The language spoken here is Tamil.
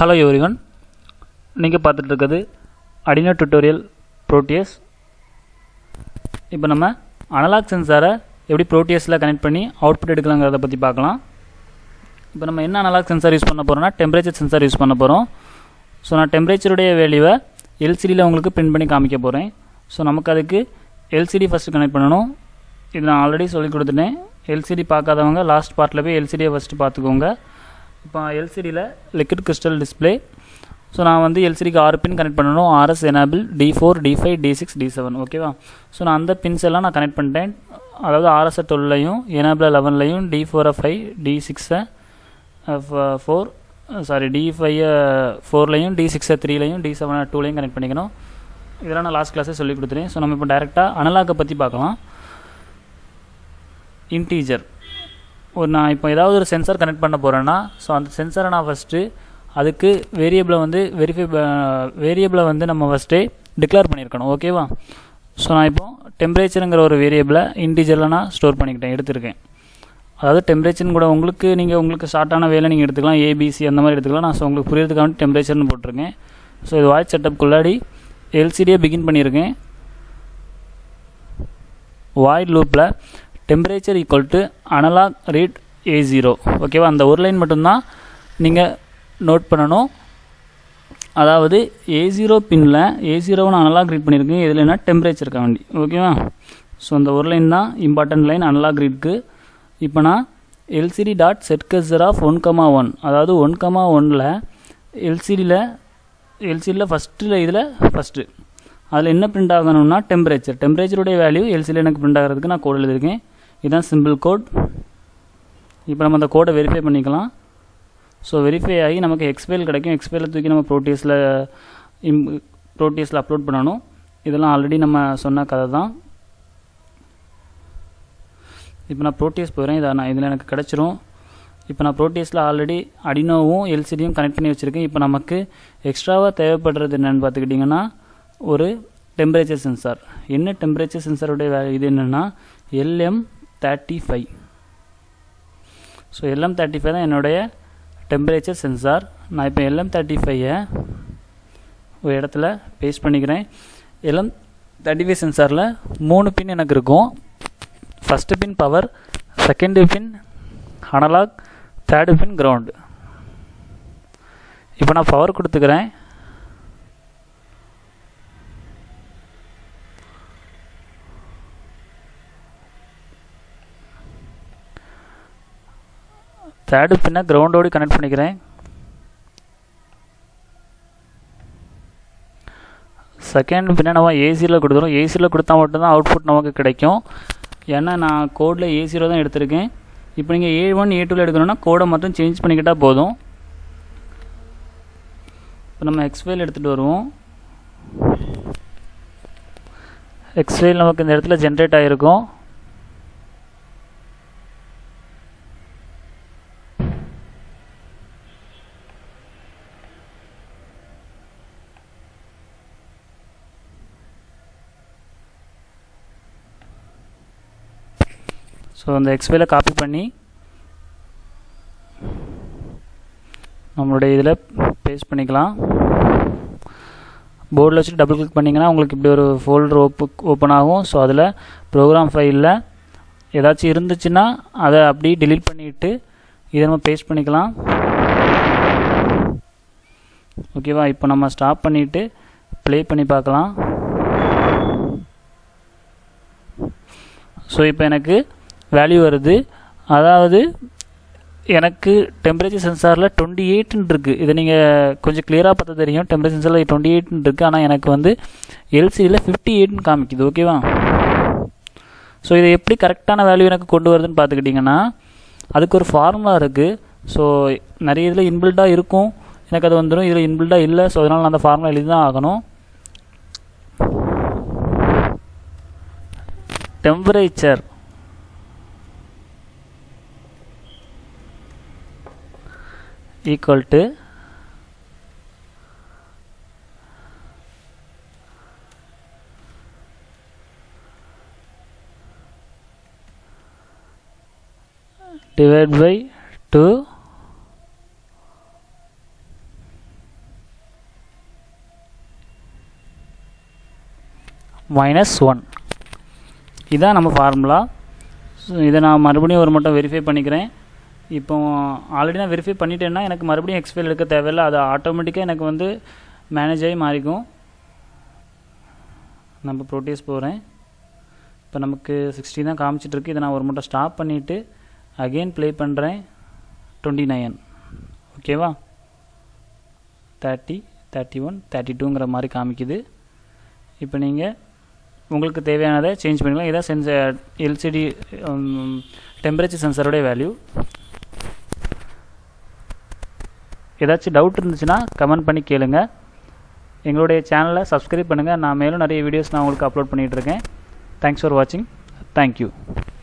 ஹலோ எவ்ரிவன் நீங்கள் பார்த்துட்டு இருக்கிறது அடினோ டுட்டோரியல் ப்ரோட்டியஸ் இப்போ நம்ம அனலாக் சென்சாரை எப்படி ப்ரோட்டியஸில் கனெக்ட் பண்ணி அவுட்புட் எடுக்கலாங்கிறத பற்றி பார்க்கலாம் இப்போ நம்ம என்ன அனலாக் சென்சார் யூஸ் பண்ண போகிறோம்னா டெம்பரேச்சர் சென்சார் யூஸ் பண்ண போகிறோம் ஸோ நான் டெம்பரேச்சருடைய வேல்யூவை எல்சிடியில் உங்களுக்கு பிரிண்ட் பண்ணி காமிக்க போகிறேன் ஸோ நமக்கு அதுக்கு எல்சிடி ஃபஸ்ட்டு கனெக்ட் பண்ணணும் இது நான் ஆல்ரெடி சொல்லி கொடுத்துட்டேன் எல்சிடி பார்க்காதவங்க லாஸ்ட் பார்ட்டில் போய் எல்சிடியை ஃபஸ்ட்டு பார்த்துக்கோங்க இப்போ எல்சிடியில் லிக்விட் கிறிஸ்டல் டிஸ்பிளே ஸோ நான் வந்து எல்சிடிக்கு ஆறு பின் கனெக்ட் பண்ணணும் RS enable D four D five D six D seven ஓகேவா ஸோ நான் அந்த பின்ஸ் எல்லாம் நான் கனெக்ட் பண்ணிட்டேன் அதாவது ஆர்எஸ்ஐ டுவெல்லையும் எனேபிள் லெவன்லையும் டி ஃபோரை ஃபைவ் டி சிக்ஸை ஃபோர் சாரி டி ஃபைவ் ஃபோர்லையும் டி சிக்ஸை த்ரீலையும் டி செவன் டூலையும் கனெக்ட் பண்ணிக்கணும் இதெல்லாம் நான் லாஸ்ட் கிளாஸே சொல்லி கொடுத்துறேன் ஸோ நம்ம இப்போ டேரெக்டாக அனலாக்கை பற்றி பார்க்கலாம் இன்டீஜர் ஒரு நான் இப்போ ஏதாவது ஒரு சென்சார் கனெக்ட் பண்ண போகிறேன்னா ஸோ அந்த சென்சாரை நான் ஃபஸ்ட்டு அதுக்கு வேரியபிளை வந்து வெரிஃபை வேரியபிளை வந்து நம்ம ஃபஸ்ட்டே டிக்ளேர் பண்ணியிருக்கணும் ஓகேவா ஸோ நான் இப்போ டெம்பரேச்சருங்கிற ஒரு வேரியபிளை இன்டீஜரில் நான் ஸ்டோர் பண்ணிக்கிட்டேன் எடுத்திருக்கேன் அதாவது டெம்பரேச்சர்னு கூட உங்களுக்கு நீங்கள் உங்களுக்கு ஷார்ட்டான வேலை நீங்கள் எடுத்துக்கலாம் ஏபிசி அந்த மாதிரி எடுத்துக்கலாம் நான் ஸோ உங்களுக்கு புரியறதுக்காக டெம்பரேச்சர்னு போட்டிருக்கேன் ஸோ இது வாய்ஸ் செட்டப்குள்ளாடி எல்சிடியை பிகின் பண்ணியிருக்கேன் வாய்ட் லூப்பில் temperature equal to analogue read A zero ஓகேவா அந்த ஒரு லைன் மட்டும்தான் நீங்கள் நோட் பண்ணணும் அதாவது ஏ ஜீரோ பின்னில் ஏ ஜீரோவை நான் அனலாக் ரீட் பண்ணியிருக்கேன் இதில் என்ன டெம்பரேச்சர் வேண்டி ஓகேவா ஸோ அந்த ஒரு லைன் தான் இம்பார்ட்டன்ட் லைன் அனலாக் ரீட்க்கு இப்போ நான் LCD dot set cursor of one comma one அதாவது ஒன் கமா ஒனில் எல்சிடியில் எல்சிடியில் ஃபஸ்ட்டில் இதில் ஃபஸ்ட்டு அதில் என்ன பிரிண்ட் ஆகணும்னா டெம்பரேச்சர் டெம்பரேச்சருடைய வேல்யூ எல்சியில் எனக்கு பிரிண்ட் ஆகிறதுக்கு நான் கோட் எழுதியிருக்கேன் இதுதான் சிம்பிள் கோட் இப்போ நம்ம அந்த கோடை வெரிஃபை பண்ணிக்கலாம் ஸோ வெரிஃபை ஆகி நமக்கு எக்ஸ்பெயில் கிடைக்கும் எக்ஸ்பெயில் தூக்கி நம்ம ப்ரோட்டியஸில் இம் ப்ரோட்டியஸில் அப்லோட் பண்ணணும் இதெல்லாம் ஆல்ரெடி நம்ம சொன்ன கதை தான் இப்போ நான் ப்ரோட்டியஸ் போகிறேன் இதை நான் இதில் எனக்கு கிடச்சிரும் இப்போ நான் ப்ரோட்டியஸில் ஆல்ரெடி அடினோவும் எல்சிடியும் கனெக்ட் பண்ணி வச்சுருக்கேன் இப்போ நமக்கு எக்ஸ்ட்ராவாக தேவைப்படுறது என்னென்னு பார்த்துக்கிட்டிங்கன்னா ஒரு டெம்பரேச்சர் சென்சார் என்ன டெம்பரேச்சர் சென்சாருடைய வே இது என்னென்னா LM thirty five so LM thirty five தான் என்னுடைய டெம்பரேச்சர் சென்சார் நான் இப்போ எல்எம் தேர்ட்டி ஃபைவை ஒரு இடத்துல பேஸ்ட் பண்ணிக்கிறேன் எல்எம் தேர்ட்டி ஃபைவ் சென்சாரில் மூணு பின் எனக்கு இருக்கும் first pin power second pin analog third pin ground இப்போ நான் பவர் கொடுத்துக்கிறேன் தேர்டு பின்னை கிரவுண்டோடு கனெக்ட் பண்ணிக்கிறேன் செகண்ட் பின்னை நம்ம ஏசியில் கொடுத்துரும் ஏசியில் கொடுத்தா மட்டும்தான் அவுட்புட் நமக்கு கிடைக்கும் ஏன்னா நான் கோடில் ஏசியில் தான் எடுத்திருக்கேன் இப்போ நீங்கள் ஏ ஒன் ஏ டூவில் எடுக்கணும்னா கோடை மட்டும் சேஞ்ச் பண்ணிக்கிட்டால் போதும் இப்போ நம்ம எக்ஸ்ஃபைல் எடுத்துகிட்டு வருவோம் எக்ஸ்ஃபைல் நமக்கு இந்த இடத்துல ஜென்ரேட் ஆகிருக்கும் ஸோ அந்த எக்ஸ்பேல காப்பி பண்ணி நம்மளுடைய இதில் பேஸ்ட் பண்ணிக்கலாம் போர்டில் வச்சு டபுள் கிளிக் பண்ணிங்கன்னா உங்களுக்கு இப்படி ஒரு ஃபோல்டர் ஓப்பு ஓப்பன் ஆகும் ஸோ அதில் ப்ரோக்ராம் ஃபைலில் ஏதாச்சும் இருந்துச்சுன்னா அதை அப்படியே டிலீட் பண்ணிவிட்டு இதை நம்ம பேஸ்ட் பண்ணிக்கலாம் ஓகேவா இப்போ நம்ம ஸ்டாப் பண்ணிவிட்டு ப்ளே பண்ணி பார்க்கலாம் ஸோ இப்போ எனக்கு வேல்யூ வருது அதாவது எனக்கு டெம்பரேச்சர் சென்சாரில் டுவெண்ட்டி எயிட்னு இருக்குது இதை நீங்கள் கொஞ்சம் கிளியராக பார்த்தா தெரியும் டெம்பரேச்சர் சென்சாரில் டுவெண்ட்டி எயிட்னு இருக்குது ஆனால் எனக்கு வந்து எல்சியில் ஃபிஃப்டி எயிட்னு காமிக்குது ஓகேவா ஸோ இதை எப்படி கரெக்டான வேல்யூ எனக்கு கொண்டு வருதுன்னு பார்த்துக்கிட்டிங்கன்னா அதுக்கு ஒரு ஃபார்முலா இருக்குது ஸோ நிறைய இதில் இன்பில்டாக இருக்கும் எனக்கு அது வந்துடும் இதில் இன்பில்டாக இல்லை ஸோ அதனால் நான் அந்த ஃபார்முலா எழுதி தான் ஆகணும் temperature equal to divide by 2 minus one இதான் நம்ம ஃபார்முலா ஸோ இதை நான் மறுபடியும் ஒரு மட்டும் வெரிஃபை பண்ணிக்கிறேன் இப்போ ஆல்ரெடி நான் வெரிஃபை பண்ணிட்டேன்னா எனக்கு மறுபடியும் எக்ஸ்பைல் எடுக்க தேவையில்லை அது ஆட்டோமேட்டிக்காக எனக்கு வந்து மேனேஜ் ஆகி மாறிக்கும் நம்ம ப்ரோட்டீஸ் போகிறேன் இப்போ நமக்கு சிக்ஸ்டி தான் காமிச்சிட்ருக்கு இதை நான் ஒரு மட்டும் ஸ்டாப் பண்ணிவிட்டு அகெயின் ப்ளே பண்ணுறேன் டுவெண்ட்டி நைன் ஓகேவா தேர்ட்டி தேர்ட்டி ஒன் தேர்ட்டி டூங்கிற மாதிரி காமிக்குது இப்போ நீங்கள் உங்களுக்கு தேவையானதை சேஞ்ச் பண்ணிக்கலாம் இதான் சென்சர் எல்சிடி டெம்பரேச்சர் சென்சரோடைய வேல்யூ ஏதாச்சும் டவுட் இருந்துச்சுன்னா கமெண்ட் பண்ணி கேளுங்க எங்களுடைய சேனலை சப்ஸ்கிரைப் பண்ணுங்கள் நான் மேலும் நிறைய வீடியோஸ் நான் உங்களுக்கு அப்லோட் பண்ணிகிட்ருக்கேன் தேங்க்ஸ் ஃபார் வாட்சிங் தேங்க்யூ